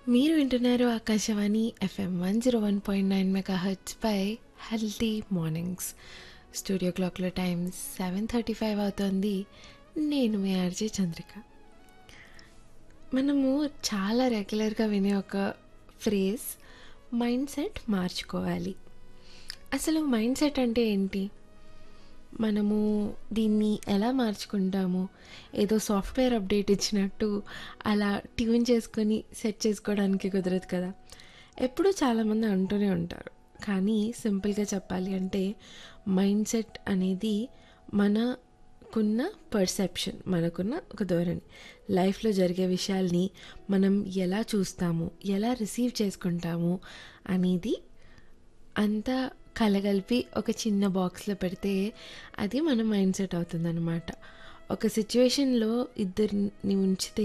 మీరు వింటున్నారు Akashvani FM one zero one point nine mega పై హెల్తీ మార్నింగ్స్ స్టూడియో క్లాక్లో టైం సెవెన్ థర్టీ ఫైవ్ అవుతుంది నేను మీ ఆర్జే చంద్రిక మనము చాలా రెగ్యులర్గా వినే ఒక ఫ్రేజ్ మైండ్ సెట్ మార్చుకోవాలి అసలు మైండ్ సెట్ అంటే ఏంటి మనము దీన్ని ఎలా మార్చుకుంటాము ఏదో సాఫ్ట్వేర్ అప్డేట్ ఇచ్చినట్టు అలా ట్యూన్ చేసుకొని సెట్ చేసుకోవడానికి కుదరదు కదా ఎప్పుడూ చాలామంది అంటూనే ఉంటారు కానీ సింపుల్గా చెప్పాలి అంటే మైండ్ సెట్ అనేది మనకున్న పర్సెప్షన్ మనకున్న ఒక ధోరణి లైఫ్లో జరిగే విషయాల్ని మనం ఎలా చూస్తాము ఎలా రిసీవ్ చేసుకుంటాము అనేది అంతా కలగలిపి ఒక చిన్న బాక్స్లో పెడితే అది మన మైండ్ సెట్ అవుతుందన్నమాట ఒక సిచ్యువేషన్లో ఇద్దరిని ఉంచితే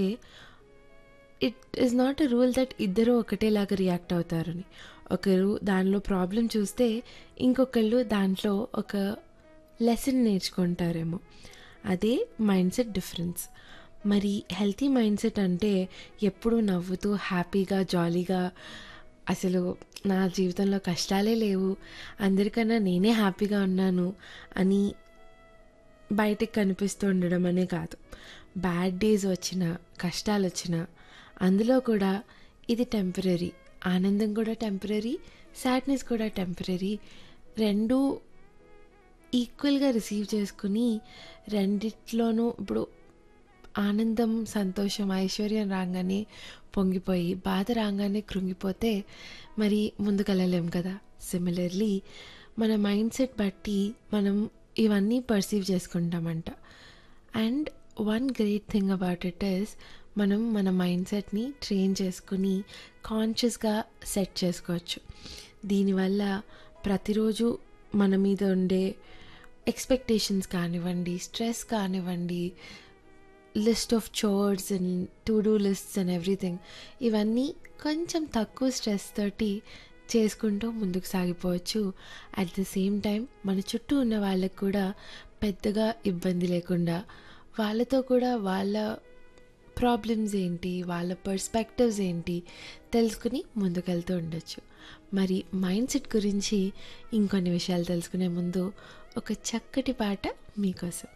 it is not a rule that ఇద్దరు ఒకటేలాగా రియాక్ట్ అవుతారని ఒకరు దానిలో ప్రాబ్లం చూస్తే ఇంకొకళ్ళు దాంట్లో ఒక లెసన్ నేర్చుకుంటారేమో అదే మైండ్ సెట్ డిఫరెన్స్ మరి హెల్తీ మైండ్ సెట్ అంటే ఎప్పుడూ నవ్వుతూ హ్యాపీగా జాలీగా అసలు నా జీవితంలో కష్టాలే లేవు అందరికన్నా నేనే హ్యాపీగా ఉన్నాను అని బయటికి కనిపిస్తూ ఉండడం అనే కాదు బ్యాడ్ డేస్ వచ్చిన కష్టాలు వచ్చిన అందులో కూడా ఇది టెంపరీ ఆనందం కూడా టెంపరీ సాడ్నెస్ కూడా టెంపరీ రెండు ఈక్వల్గా రిసీవ్ చేసుకుని రెండిట్లోనూ ఇప్పుడు ఆనందం సంతోషం ఐశ్వర్యం రాగానే పొంగిపోయి బాధ రాగానే కృంగిపోతే మరి ముందుకెళ్ళలేం కదా సిమిలర్లీ మన మైండ్ సెట్ బట్టి మనం ఇవన్నీ పర్సీవ్ చేసుకుంటామంట and one great thing about it is మనం మన మైండ్ సెట్ని ట్రైన్ చేసుకుని కాన్షియస్గా సెట్ చేసుకోవచ్చు దీనివల్ల ప్రతిరోజు మన మీద ఉండే ఎక్స్పెక్టేషన్స్ కానివ్వండి స్ట్రెస్ కానివ్వండి list of chores and to do lists and everything ఇవన్నీ కొంచెం తక్కువ స్ట్రెస్ తోటి చేసుకుంటూ ముందుకు సాగిపోవచ్చు అట్ ద సేమ్ టైం మన చుట్టూ ఉన్న వాళ్ళకు కూడా పెద్దగా ఇబ్బంది లేకుండా వాళ్ళతో కూడా వాళ్ళ ప్రాబ్లమ్స్ ఏంటి వాళ్ళ పర్స్పెక్టివ్స్ ఏంటి తెలుసుకుని ముందుకెళ్తూ ఉండొచ్చు మరి మైండ్ సెట్ గురించి ఇంకొన్ని విషయాలు తెలుసుకునే ముందు ఒక చక్కటి పాట మీకోసం